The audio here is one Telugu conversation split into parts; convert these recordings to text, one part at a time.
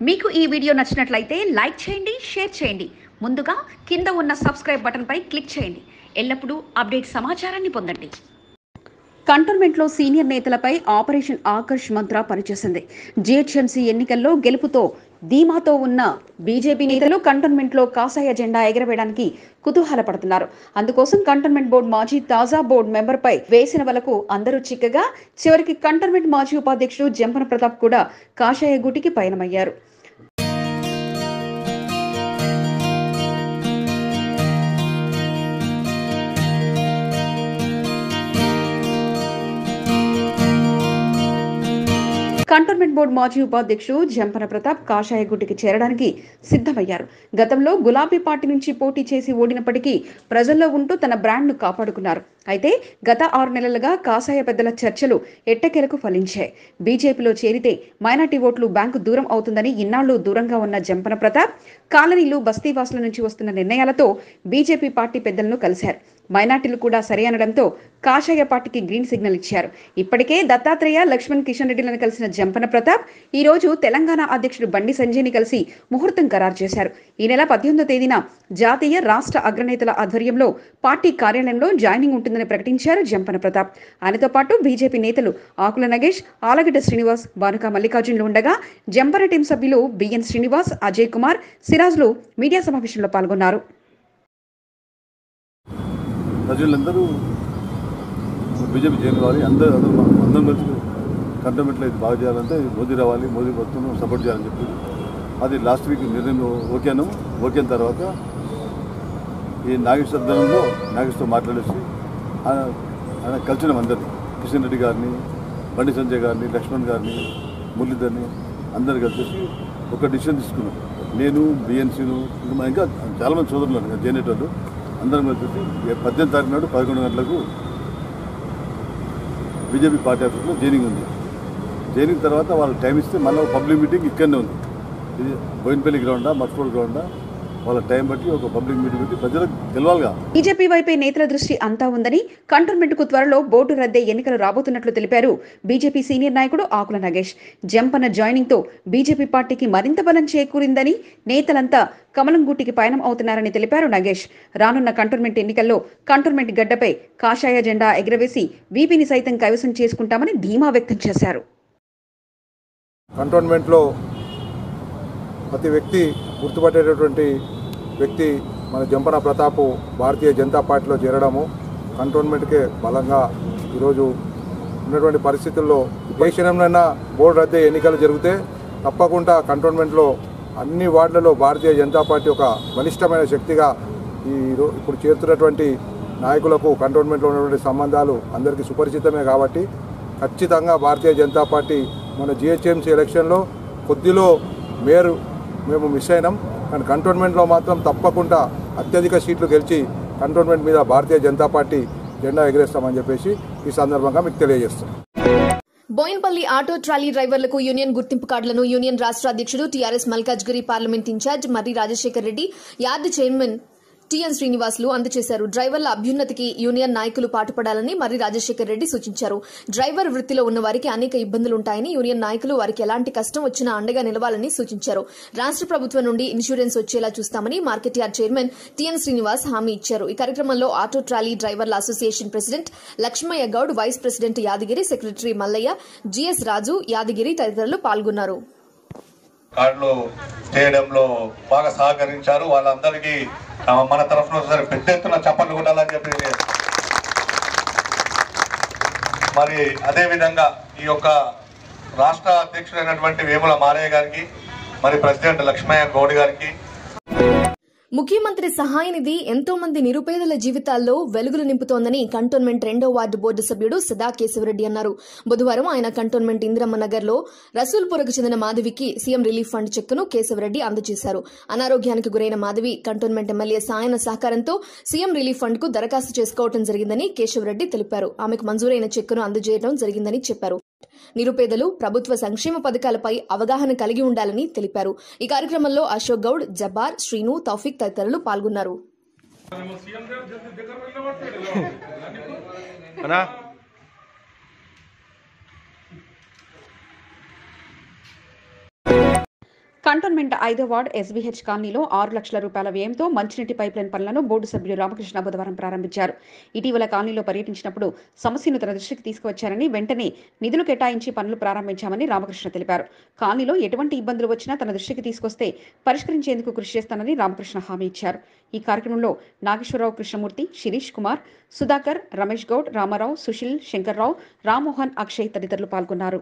మీకు ఈ వీడియో నచ్చినట్లయితే లైక్ చేయండి షేర్ చేయండి ముందుగా కింద ఉన్న సబ్స్క్రైబ్ బటన్పై క్లిక్ చేయండి ఎల్లప్పుడూ అప్డేట్ సమాచారాన్ని పొందండి కంటోన్మెంట్లో సీనియర్ నేతలపై ఆపరేషన్ ఆకర్ష్ మంత్ర పనిచేసింది జిహెచ్ఎంసీ ఎన్నికల్లో గెలుపుతో ధీమాతో ఉన్న బీజేపీ నేతలు కంటోన్మెంట్లో కాషాయ జెండా ఎగరవేయడానికి కుతూహలపడుతున్నారు అందుకోసం కంటోన్మెంట్ బోర్డు మాజీ తాజా బోర్డు మెంబర్పై వేసిన వలకు అందరూ చిక్కగా చివరికి కంటోన్మెంట్ మాజీ ఉపాధ్యక్షుడు జంపన ప్రతాప్ కూడా కాషాయ గుటికి పయనమయ్యారు కంటోన్మెంట్ బోర్డు మాజీ ఉపాధ్యక్షుడు జంపన ప్రతాప్ కాషాయ గుట్టికి చేరడానికి సిద్ధమయ్యారు గతంలో గులాబీ పార్టీ నుంచి పోటీ చేసి ఓడినప్పటికీ ప్రజల్లో ఉంటూ తన బ్రాండ్ను కాపాడుకున్నారు అయితే గత ఆరు నెలలుగా కాషాయ పెద్దల చర్చలు ఎట్టకేలకు ఫలించాయి బీజేపీలో చేరితే మైనార్టీ ఓట్లు బ్యాంకు దూరం అవుతుందని ఇన్నాళ్లు దూరంగా ఉన్న జంపన ప్రతాప్ కాలనీలు బస్తీవాసుల నుంచి వస్తున్న నిర్ణయాలతో బీజేపీ పార్టీ పెద్దలను కలిశారు మైనార్టీలు కూడా సరి అనడంతో కాషాయ పార్టీకి గ్రీన్ సిగ్నల్ ఇచ్చారు ఇప్పటికే దత్తాత్రేయ లక్ష్మణ్ కిషన్ రెడ్డిలను కలిసిన జంపన ప్రతాప్ ఈ రోజు తెలంగాణ అధ్యక్షుడు బండి సంజయ్ని కలిసి ముహూర్తం ఖరారు చేశారు ఈ నెల పద్దెనిమిదో తేదీన జాతీయ రాష్ట్ర అగ్రనేతల ఆధ్వర్యంలో పార్టీ కార్యాలయంలో జాయినింగ్ ఉంటుందని ప్రకటించారు జంపన ప్రతాప్ ఆయనతో పాటు బీజేపీ నేతలు ఆకుల నగేష్ ఆలగడ్డ శ్రీనివాస్ బానుక మల్లికార్జునులు ఉండగా జంపన టీం సభ్యులు బిఎన్ శ్రీనివాస్ అజయ్ కుమార్ సిరాజ్లు మీడియా సమావేశంలో పాల్గొన్నారు ప్రజలందరూ బీజేపీ జైలు కావాలి అందరూ అందరూ అందరం కలిసి కంటోన్మెంట్లో ఇది బాగా చేయాలంటే మోదీ రావాలి మోదీ ప్రభుత్వం సపోర్ట్ చేయాలని చెప్పి అది లాస్ట్ వీక్ నిర్ణయం ఓకేను ఓకే అయిన తర్వాత ఈ నాగేశ్వర ధనంలో నాగేశ్వరతో మాట్లాడేసి ఆయన ఆయన కలిసినాం అందరినీ కిషన్ రెడ్డి గారిని బండి సంజయ్ గారిని లక్ష్మణ్ గారిని మురళీధర్ని అందరు కలిసేసి ఒక డిసిషన్ తీసుకున్నాం నేను బిఎన్సీను ఇంకా చాలామంది సోదరులు ఉన్నారు జేనేట్ వాళ్ళు అందరం కలిసి పద్దెనిమిది తారీఖు నాడు పదకొండు గంటలకు బీజేపీ పార్టీ ఆఫీస్లో జైనింగ్ ఉంది జైనింగ్ తర్వాత వాళ్ళు టైం ఇస్తే మళ్ళీ పబ్లిక్ మీటింగ్ ఇక్కడనే ఉంది ఇది బోయినపల్లి గ్రౌండా మర్చిపోడు గ్రౌండా వాళ్ళ టైం బట్టి ఒక పబ్లిక్ మీటింగ్ పెట్టి ప్రజలకు తెలవాలిగా బీజేపీ వైపే నేతల దృష్టి అంతా ఉందని కంటోన్మెంట్ కు త్వరలో బోర్డు రద్దే ఎన్నికలు రాబోతున్నట్లు తెలిపారు బీజేపీ సీనియర్ నాయకుడు ఆకుల నగేష్ జంపన జాయినింగ్ తో బీజేపీ పార్టీకి మరింత బలం చేకూరిందని నేతలంతా కమలం గూటికి పయనం అవుతున్నారని తెలిపారు నగేష్ రానున్న కంటోన్మెంట్ ఎన్నికల్లో కంటోన్మెంట్ గడ్డపై కాషాయ జెండా ఎగరవేసి వీపీని సైతం కైవసం చేసుకుంటామని ధీమా వ్యక్తం చేశారు కంటోన్మెంట్లో ప్రతి వ్యక్తి గుర్తుపట్టేటటువంటి వ్యక్తి మన జంపన ప్రతాపు భారతీయ జనతా పార్టీలో చేరడము కంటోన్మెంట్కే బలంగా ఈరోజు ఉన్నటువంటి పరిస్థితుల్లో ఏ క్షణంలోనైనా బోర్డు రద్దే ఎన్నికలు జరిగితే తప్పకుండా కంటోన్మెంట్లో అన్ని వార్డులలో భారతీయ జనతా పార్టీ ఒక బలిష్టమైన శక్తిగా ఈ రో- ఇప్పుడు చేరుతున్నటువంటి నాయకులకు కంటోన్మెంట్లో ఉన్నటువంటి సంబంధాలు అందరికీ సుపరిచితమే కాబట్టి ఖచ్చితంగా భారతీయ జనతా పార్టీ మన జిహెచ్ఎంసీ ఎలక్షన్లో కొద్దిలో మేయర్ మేము మిస్ అయినాం కానీ కంటోన్మెంట్లో మాత్రం తప్పకుండా అత్యధిక సీట్లు గెలిచి కంటోన్మెంట్ మీద భారతీయ జనతా పార్టీ జెండా ఎగరేస్తామని చెప్పేసి ఈ సందర్భంగా మీకు తెలియజేస్తాం బోయిన్పల్లి ఆటో ట్రాలీ డ్రైవర్లకు యూనియన్ గుర్తింపు కార్డులను యూనియన్ రాష్ట్ర అధ్యక్షుడు TRS Malkajgiri parliament incharge Marri Rajasekhar Reddy yard chairman TN Srinivasulu అందజేశారు డ్రైవర్ల అభ్యున్నతికి యూనియన్ నాయకులు పాటుపడాలని మర్రి రాజశేఖర్ రెడ్డి సూచించారు డ్రైవర్ వృత్తిలో ఉన్న వారికి అనేక ఇబ్బందులుంటాయని యూనియన్ నాయకులు వారికి ఎలాంటి కష్టం వచ్చినా అండగా నిలవాలని సూచించారు రాష్ట్ర ప్రభుత్వం నుండి ఇన్సూరెన్స్ వచ్చేలా చూస్తామని market yard chairman TN Srinivas హామీ ఇచ్చారు ఈ కార్యక్రమంలో ఆటో ట్రాలీ డ్రైవర్ల association president Lakshmaiah Goud vice president Yadagiri secretary Mallaiah GS Raju Yadagiri తదితరులు పాల్గొన్నారు కార్డులు చేయడంలో బాగా సహకరించారు వాళ్ళందరికీ ఆ, మన తరఫున ఒకసారి పెద్ద ఎత్తున చప్పట్లు కొట్టాలని చెప్పి మరి అదే విధంగా ఈ యొక్క రాష్ట్ర అధ్యక్షుడైనటువంటి వేముల మారయ్య గారికి మరి ప్రెసిడెంట్ లక్ష్మయ్య గౌడ్ గారికి ముఖ్యమంత్రి సహాయ నిధి ఎంతో మంది నిరుపేదల జీవితాల్లో వెలుగులు నింపుతోందని కంటోన్మెంట్ రెండో వార్డు బోర్డు సభ్యుడు సదా కేశవరెడ్డి అన్నారు బుధవారం ఆయన కంటోన్మెంట్ ఇందిరమ్మ నగర్ లో రసూల్పురకు చెందిన మాధవికి సీఎం రిలీఫ్ ఫండ్ చెక్కును కేశవరెడ్డి అందజేశారు అనారోగ్యానికి గురైన మాధవి కంటోన్మెంట్ ఎమ్మెల్యే సాయన సహకారంతో సీఎం రిలీఫ్ ఫండ్ కు దరఖాస్తు చేసుకోవడం జరిగిందని కేశవరెడ్డి తెలిపారు ఆమెకు మంజూరైన చెక్కును అందజేయడం జరిగిందని చెప్పారు నిరుపేదలు ప్రభుత్వ సంక్షేమ పథకాలపై అవగాహన కలిగి ఉండాలని తెలిపారు ఈ కార్యక్రమంలో అశోక్ గౌడ్ జబ్బార్ శ్రీను తౌఫిక్ తదితరులు పాల్గొన్నారు అన్నా కంటోన్మెంట్ ఐదో వార్డ్ ఎస్బీహెచ్ కాలనీలో ఆరు లక్షల రూపాయల వ్యయంతో మంచినీటి పైప్లైన్ పనులను బోర్డు సభ్యులు రామకృష్ణ బుధవారం ప్రారంభించారు ఇటీవల కాలనీలో పర్యటించినప్పుడు సమస్యను తన దృష్టికి తీసుకువచ్చారని వెంటనే నిధులు కేటాయించి పనులు ప్రారంభించామని రామకృష్ణ తెలిపారు కాలనీలో ఎటువంటి ఇబ్బందులు వచ్చినా తన దృష్టికి తీసుకొస్తే పరిష్కరించేందుకు కృషి చేస్తానని రామకృష్ణ హామీ ఇచ్చారు ఈ కార్యక్రమంలో నాగేశ్వరరావు కృష్ణమూర్తి శిరీష్ కుమార్ సుధాకర్ రమేష్ గౌడ్ రామారావు సుశీల్ శంకర్రావు రామ్మోహన్ అక్షయ్ తదితరులు పాల్గొన్నారు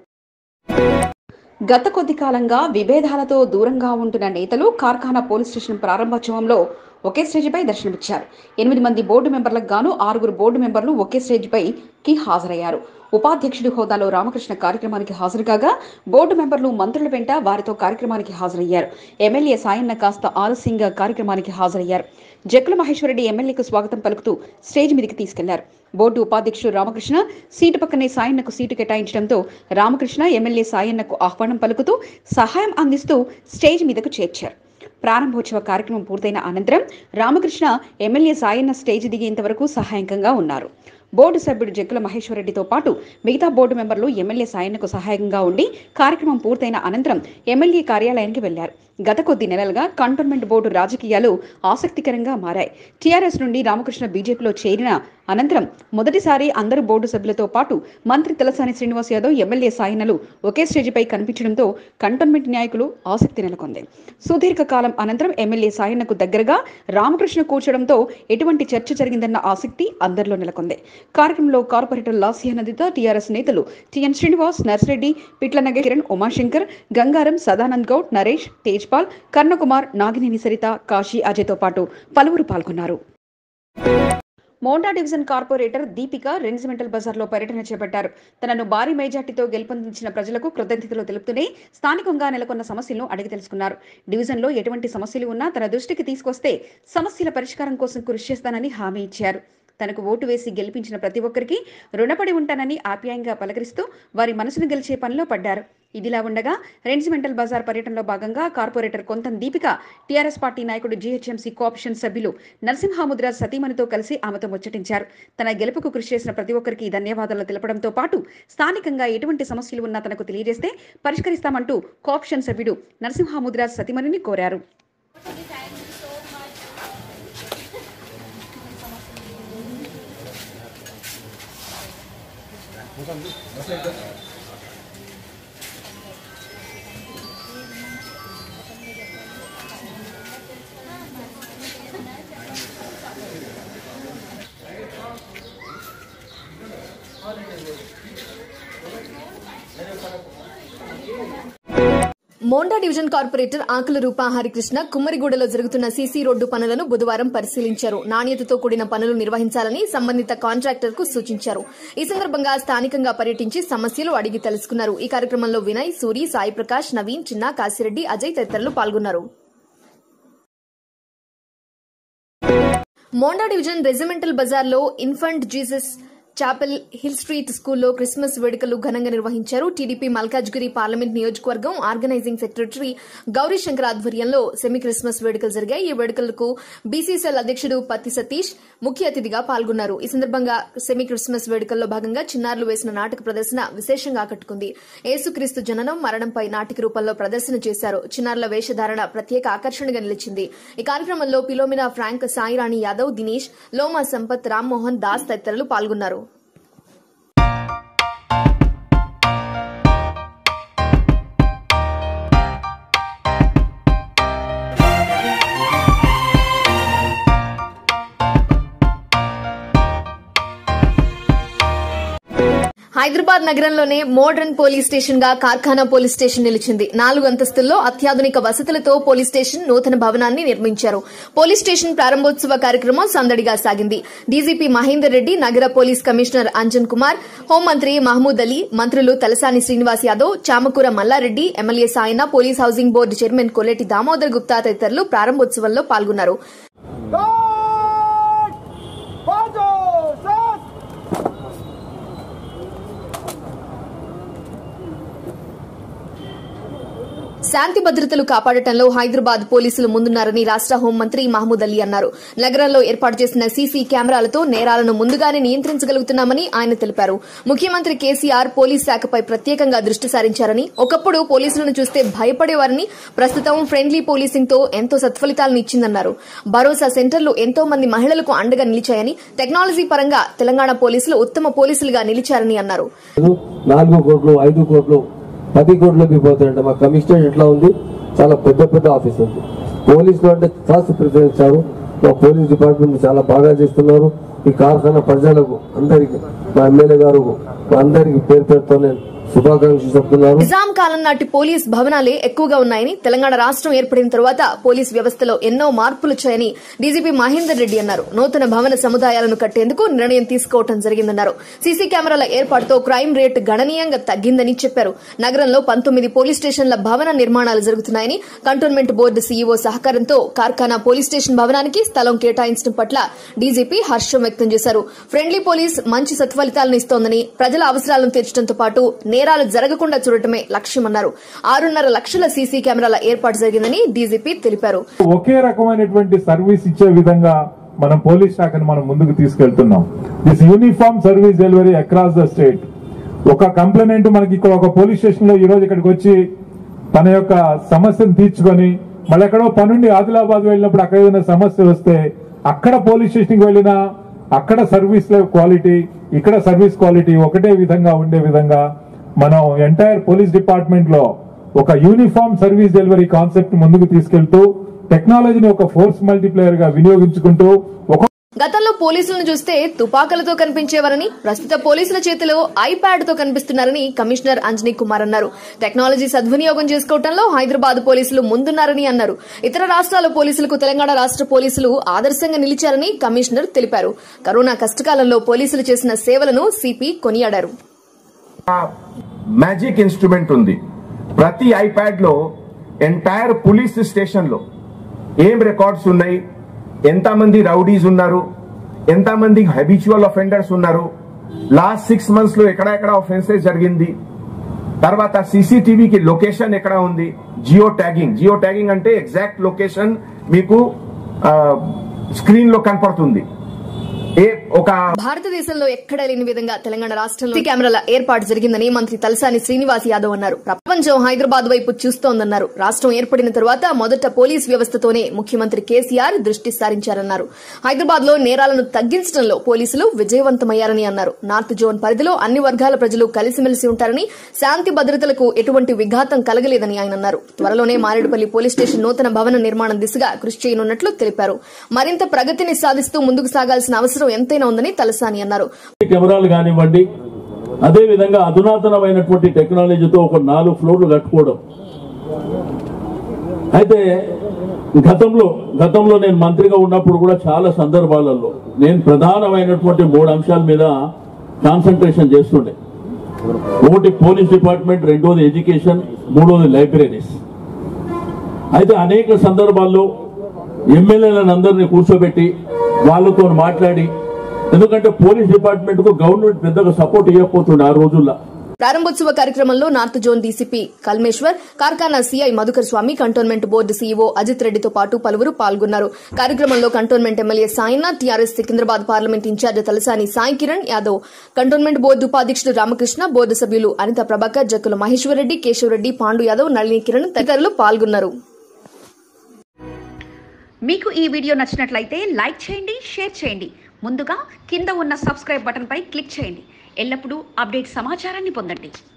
గత కొద్ది కాలంగా విభేదాలతో దూరంగా ఉంటున్న నేతలు కార్ఖానా పోలీస్ స్టేషన్ ప్రారంభోత్సవంలో ఒకే స్టేజిపై దర్శనమిచ్చారు ఎనిమిది మంది బోర్డు మెంబర్లకు గాను ఆరుగురు బోర్డు మెంబర్లు ఒకే స్టేజిపై కి హాజరయ్యారు ఉపాధ్యక్షుడి హోదాలో రామకృష్ణ కార్యక్రమానికి హాజరు కాగా బోర్డు మెంబర్లు మంత్రుల వెంట వారితో కార్యక్రమానికి హాజరయ్యారు ఎమ్మెల్యే సాయన్న కాస్త ఆలస్యంగా కార్యక్రమానికి హాజరయ్యారు జక్కుల మహేశ్వరరెడ్డి ఎమ్మెల్యేకు స్వాగతం పలుకుతూ స్టేజ్ మీదకి తీసుకెళ్లారు బోర్డు ఉపాధ్యక్షుడు రామకృష్ణ సీటు పక్కనే సాయన్నకు సీటు కేటాయించడంతో రామకృష్ణ ఎమ్మెల్యే సాయన్నకు ఆహ్వానం పలుకుతూ సహాయం అందిస్తూ స్టేజ్ మీదకు చేర్చారు ప్రారంభోత్సవ కార్యక్రమం పూర్తయిన అనంతరం రామకృష్ణ ఎమ్మెల్యే సాయన్న స్టేజ్ దిగేంత వరకు సహాయకంగా ఉన్నారు బోర్డు సభ్యుడు జక్కుల మహేశ్వరరెడ్డితో పాటు మిగతా బోర్డు మెంబర్లు ఎమ్మెల్యే సాయన్నకు సహాయంగా ఉండి కార్యక్రమం పూర్తయిన అనంతరం ఎమ్మెల్యే కార్యాలయానికి వెళ్లారు గత కొద్ది నెలలుగా కంటోన్మెంట్ బోర్డు రాజకీయాలు ఆసక్తికరంగా మారాయి టీఆర్ఎస్ నుండి రామకృష్ణ బీజేపీలో చేరిన అనంతరం మొదటిసారి అందరు బోర్డు సభ్యులతో పాటు మంత్రి తలసాని శ్రీనివాస్ యాదవ్ ఎమ్మెల్యే సాయనలు ఒకే స్టేజిపై కనిపించడంతో కంటోన్మెంట్ నాయకులు ఆసక్తి నెలకొంది సుదీర్ఘ కాలం అనంతరం ఎమ్మెల్యే సాయన్నకు దగ్గరగా రామకృష్ణ కూర్చడంతో ఎటువంటి చర్చ జరిగిందన్న ఆసక్తి అందరిలో నెలకొంది కార్యక్రమంలో కార్పొరేటర్ లాసియా నదితో టీఆర్ఎస్ నేతలు టిఎన్ శ్రీనివాస్ నర్సిరెడ్డి పిట్ల నగర్ కిరణ్ ఉమాశంకర్ గంగారం సదానంద్ గౌడ్ నరేష్ తేజ్పాల్ కర్ణకుమార్ నాగినేని సరిత కాశీ అజయ్తో పాటు పలువురు పాల్గొన్నారు Monda division corporator Deepika regimental బజార్లో పర్యటన చేపట్టారు తనను భారీ మెజార్టీతో గెలుపొందించిన ప్రజలకు కృతజ్ఞతలు తెలుపుతూనే స్థానికంగా నెలకొన్న సమస్యలను అడిగి తెలుసుకున్నారు డివిజన్లో ఎటువంటి సమస్యలు ఉన్నా తన దృష్టికి తీసుకొస్తే సమస్యల పరిష్కారం కోసం కృషి చేస్తానని హామీ ఇచ్చారు తనకు ఓటు వేసి గెలిపించిన ప్రతి ఒక్కరికి రుణపడి ఉంటానని ఆప్యాయంగా పలకరిస్తూ వారి మనసును గెలిచే పనిలో పడ్డారు ఇదిలా ఉండగా రెన్సిమెంటల్ బజార్ పర్యటనలో భాగంగా corporator Kontham Deepika TRS party నాయకుడు జీహెచ్ఎంసీ కోఆప్షన్ సభ్యులు నరసింహాముద్ర సతీమణితో కలిసి ఆమెతో ముచ్చటించారు తన గెలుపుకు కృషి చేసిన ప్రతి ఒక్కరికి ధన్యవాదాలు తెలపడంతో పాటు స్థానికంగా ఎటువంటి సమస్యలు ఉన్నా తనకు తెలియజేస్తే పరిష్కరిస్తామంటూ కోఆప్షన్ సభ్యుడు నరసింహాముద్ర సతీమణిని కోరారు మోండా డివిజన్ కార్పొరేటర్ ఆకుల రూప హరికృష్ణ కుమ్మరిగూడలో జరుగుతున్న సీసీ రోడ్డు పనులను బుధవారం పరిశీలించారు నాణ్యతతో కూడిన పనులు నిర్వహించాలని సంబంధిత కాంట్రాక్టర్ కు సూచించారు ఈ సందర్భంగా స్థానికంగా పర్యటించి సమస్యలు అడిగి తెలుసుకున్నారు ఈ కార్యక్రమంలో వినయ్ సూరి సాయి ప్రకాష్ నవీన్ చిన్న కాశిరెడ్డి అజయ్ తదితరులు పాల్గొన్నారు మోండా డివిజన్ రెజిమెంటల్ బజార్లో infant Jesus chapel hill street స్కూల్లో క్రిస్మస్ వేడుకలు ఘనంగా నిర్వహించారు టీడీపీ మల్కాజ్గిరి పార్లమెంట్ నియోజకవర్గం ఆర్గనైజింగ్ సెక్రటరీ గౌరీశంకర్ ఆధ్వర్యంలో సెమీ క్రిస్మస్ వేడుకలు జరిగాయి ఈ వేడుకలకు బీసీసీఎల్ అధ్యక్షుడు పత్తి సతీష్ ముఖ్య అతిథిగా పాల్గొన్నారు ఈ సందర్భంగా సెమీ క్రిస్మస్ వేడుకల్లో భాగంగా చిన్నారులు వేసిన నాటక ప్రదర్శన విశేషంగా ఆకట్టుకుంది యేసుక్రీస్తు జననం మరణంపై నాటిక రూపంలో ప్రదర్శన చేశారు చిన్నారుల వేషధారణ ప్రత్యేక ఆకర్షణగా నిలిచింది ఈ కార్యక్రమంలో పిలోమినా ఫ్రాంక్ సాయిరాణి యాదవ్ దినేష్ లోమా సంపత్ రామ్మోహన్ దాస్ తదితరులు పాల్గొన్నారు హైదరాబాద్ నగరంలోనే మోడర్న్ పోలీస్ స్టేషన్ గా కార్ఖానా పోలీస్ స్టేషన్ నిలిచింది నాలుగు అంతస్తుల్లో అత్యాధునిక వసతులతో పోలీస్ స్టేషన్ నూతన భవనాన్ని నిర్మించారు పోలీస్ స్టేషన్ ప్రారంభోత్సవ కార్యక్రమం సందడిగా సాగింది డీజీపీ మహేందర్ రెడ్డి నగర పోలీస్ కమిషనర్ అంజన్ కుమార్ హోంమంత్రి మహమూద్ అలీ మంత్రులు Talasani Srinivas Yadav Chamakura Mallareddy MLA Sayanna police housing board chairman Kolleti Damodar Gupta తదితరులు ప్రారంభోత్సవంలో పాల్గొన్నారు శాంతి భద్రతలు కాపాడటంలో హైదరాబాద్ పోలీసులు ముందున్నారని రాష్ట హోంమంత్రి మహమూద్ అలీ అన్నారు నగరంలో ఏర్పాటు చేసిన సీసీ కెమెరాలతో నేరాలను ముందుగానే నియంత్రించగలుగుతున్నామని ఆయన తెలిపారు ముఖ్యమంత్రి కేసీఆర్ పోలీస్ శాఖపై ప్రత్యేకంగా దృష్టి సారించారని ఒకప్పుడు పోలీసులను చూస్తే భయపడేవారని ప్రస్తుతం ఫ్రెండ్లీ పోలీసింగ్ తో ఎంతో సత్ఫలితాలను ఇచ్చిందన్నారు భరోసా సెంటర్లు ఎంతో మంది మహిళలకు అండగా నిలిచాయని టెక్నాలజీ పరంగా తెలంగాణ పోలీసులు ఉత్తమ పోలీసులుగా నిలిచారని అన్నారు నాలుగు కోట్లు ఐదు కోట్లు పది కోట్లకి పోతాయంట మా కమిషనర్ ఎట్లా ఉంది చాలా పెద్ద పెద్ద ఆఫీస్ ఉంది పోలీసులు అంటే ఫస్ట్ ప్రిఫరెన్స్ ఇచ్చారు మా పోలీస్ డిపార్ట్మెంట్ చాలా బాగా చేస్తున్నారు ఈ కార్ఖానా ప్రజలకు అందరికి మా ఎమ్మెల్యే గారు మా అందరికి పేరు పేరుతో నేను శుభాకాంక్షలు చెప్తున్నారు నిజాం కాలం నాటి పోలీస్ భవనాలే ఎక్కువగా ఉన్నాయని తెలంగాణ రాష్ట్రం ఏర్పడిన తరువాత పోలీస్ వ్యవస్థలో ఎన్నో మార్పులు వచ్చాయని డీజీపీ మహేందర్ రెడ్డి అన్నారు నూతన భవన సముదాయాలను కట్టేందుకు నిర్ణయం తీసుకోవడం జరిగిందన్నారు సీసీ కెమెరాల ఏర్పాటుతో క్రైమ్ రేటు గణనీయంగా తగ్గిందని చెప్పారు నగరంలో పంతొమ్మిది పోలీస్ స్టేషన్ల భవన నిర్మాణాలు జరుగుతున్నాయని కంటోన్మెంట్ బోర్డు సీఈఓ సహకారంతో కార్ఖానా పోలీస్ స్టేషన్ భవనానికి స్థలం కేటాయించడం పట్ల డీజీపీ హర్షం వ్యక్తం చేశారు ఫ్రెండ్లీ పోలీస్ మంచి సత్ఫలితాలను ఇస్తోందని ప్రజల అవసరాలను తీర్చడంతో పాటు నేరాలు జరగకుండా చూడటమే లక్ష్యమన్నారు ఆరున్నర లక్షల సీసీ కెమెరాల ఏర్పాటు జరిగిందని డీజీపీ తెలిపారు ఒకే రకమైనటువంటి సర్వీస్ ఇచ్చే విధంగా మనం పోలీస్ శాఖను మనం ముందుకు తీసుకెళ్తున్నాం this uniform service delivery across the state ఒక కంప్లైంట్ మనకి ఇక్కడ ఒక పోలీస్ స్టేషన్ లో ఈ రోజు ఇక్కడికి వచ్చి తన యొక్క సమస్యను తీర్చుకొని మళ్ళీ ఎక్కడో పనుండి ఆదిలాబాద్ వెళ్ళినప్పుడు అక్కడ ఏదైనా సమస్య వస్తే అక్కడ పోలీస్ స్టేషన్ కి వెళ్ళినా అక్కడ సర్వీస్ క్వాలిటీ ఇక్కడ సర్వీస్ క్వాలిటీ ఒకటే విధంగా ఉండే విధంగా మనం ఎంటైర్ పోలీస్ డిపార్ట్మెంట్ లో ఒక యూనిఫామ్ సర్వీస్ డెలివరీ కాన్సెప్ట్ ముందుకు తీసుకెళ్తూ టెక్నాలజీని ఒక ఫోర్స్ మల్టీప్లేయర్ గా వినియోగించుకుంటూ ఒక గతంలో పోలీసులను చూస్తే తుపాకులతో కనిపించేవారని ప్రస్తుత పోలీసుల చేతిలో ఐప్యాడ్ తో కనిపిస్తున్నారని కమిషనర్ అంజనీ కుమార్ అన్నారు టెక్నాలజీ సద్వినియోగం చేసుకోవడంలో హైదరాబాద్ పోలీసులు ముందున్నారని అన్నారు ఇతర రాష్ట్రాల పోలీసులకు తెలంగాణ రాష్ట్ర పోలీసులు ఆదర్శంగా నిలిచారని కమిషనర్ తెలిపారు కరోనా కష్టకాలంలో పోలీసులు చేసిన సేవలను సిపి కొనియాడారు మ్యాజిక్ ఇన్స్ట్రుమెంట్ ఉంది ప్రతి ఐప్యాడ్ లో ఎంటైర్ పోలీస్ స్టేషన్ లో ఏం రికార్డ్స్ ఉన్నాయి ఎంతమంది రౌడీస్ ఉన్నారు ఎంతమంది హ్యాబిచువల్ అఫెండర్స్ ఉన్నారు లాస్ట్ సిక్స్ మంత్స్ లో ఎక్కడెక్కడ ఒఫెన్సెస్ జరిగింది తర్వాత సీసీటీవీకి లొకేషన్ ఎక్కడ ఉంది జియో ట్యాగింగ్ జియో ట్యాగింగ్ అంటే ఎగ్జాక్ట్ లొకేషన్ మీకు స్క్రీన్ లో కనపడుతుంది ఏ ఒక భారతదేశంలో ఎక్కడ లేని విధంగా తెలంగాణ రాష్ట్రంలో సీసీ కెమెరాల ఏర్పాటు జరిగిందని మంత్రి తలసాని శ్రీనివాస్ యాదవ్ అన్నారు ప్రపంచం హైదరాబాద్ వైపు చూస్తోందన్నారు రాష్ట్రం ఏర్పడిన తరువాత మొదట పోలీస్ వ్యవస్థతోనే ముఖ్యమంత్రి కేసీఆర్ దృష్టి సారించారన్నారు హైదరాబాద్ లో నేరాలను తగ్గించడంలో పోలీసులు విజయవంతమయ్యారని అన్నారు నార్త్ జోన్ పరిధిలో అన్ని వర్గాల ప్రజలు కలిసిమెలిసి ఉంటారని శాంతి భద్రతలకు ఎటువంటి విఘాతం కలగలేదని ఆయన అన్నారు త్వరలోనే మారేడుపల్లి పోలీస్ స్టేషన్ నూతన భవన నిర్మాణం దిశగా కృషి చేయనున్నట్లు తెలిపారు మరింత ప్రగతిని సాధిస్తూ ముందుకు సాగాల్సిన అవసరం ఎంతైనా ఉందని తలసాని అన్నారు కెమెరాలు కానివ్వండి అదే విధంగా అధునాతనమైనటువంటి టెక్నాలజీతో ఒక నాలుగు ఫ్లోర్లు కట్టుకోవడం అయితే గతంలో గతంలో నేను మంత్రిగా ఉన్నప్పుడు కూడా చాలా సందర్భాలలో నేను ప్రధానమైనటువంటి మూడు అంశాల మీద కాన్సన్ట్రేషన్ చేస్తుండే ఒకటి పోలీస్ డిపార్ట్మెంట్ రెండోది ఎడ్యుకేషన్ మూడోది లైబ్రరీస్ అయితే అనేక సందర్భాల్లో ఎమ్మెల్యేలను అందరినీ కూర్చోబెట్టి వాళ్ళతో మాట్లాడి ఎందుకంటే పోలీస్ డిపార్ట్మెంట్ కు గవర్నమెంట్ పెద్దగా సపోర్ట్ ఇవ్వకపోతుండే ఆ రోజుల్లో ప్రారంభోత్సవ కార్యక్రమంలో north zone DCP Kalmeshwar Karkhana CI Madhukar Swamy cantonment board CEO Ajith రెడ్డితో పాటు పలువురు పాల్గొన్నారు కార్యక్రమంలో cantonment MLA Sainath TRS Secunderabad parliament in charge Talasani Sai Kiran Yadav cantonment board ఉపాధ్యక్షుడు రామకృష్ణ బోర్డు సభ్యులు అనిత ప్రభాకర్ జక్కుల మహేశ్వరరెడ్డి కేశవరెడ్డి పాండు యాదవ్ నళిని కిరణ్ తదితరులు పాల్గొన్నారు మీకు ఈ వీడియో నచ్చినట్లయితే లైక్ చేయండి షేర్ చేయండి ముందుగా కింద ఉన్న సబ్స్క్రైబ్ బటన్పై క్లిక్ చేయండి ఎల్లప్పుడూ అప్డేట్ సమాచారాన్ని పొందండి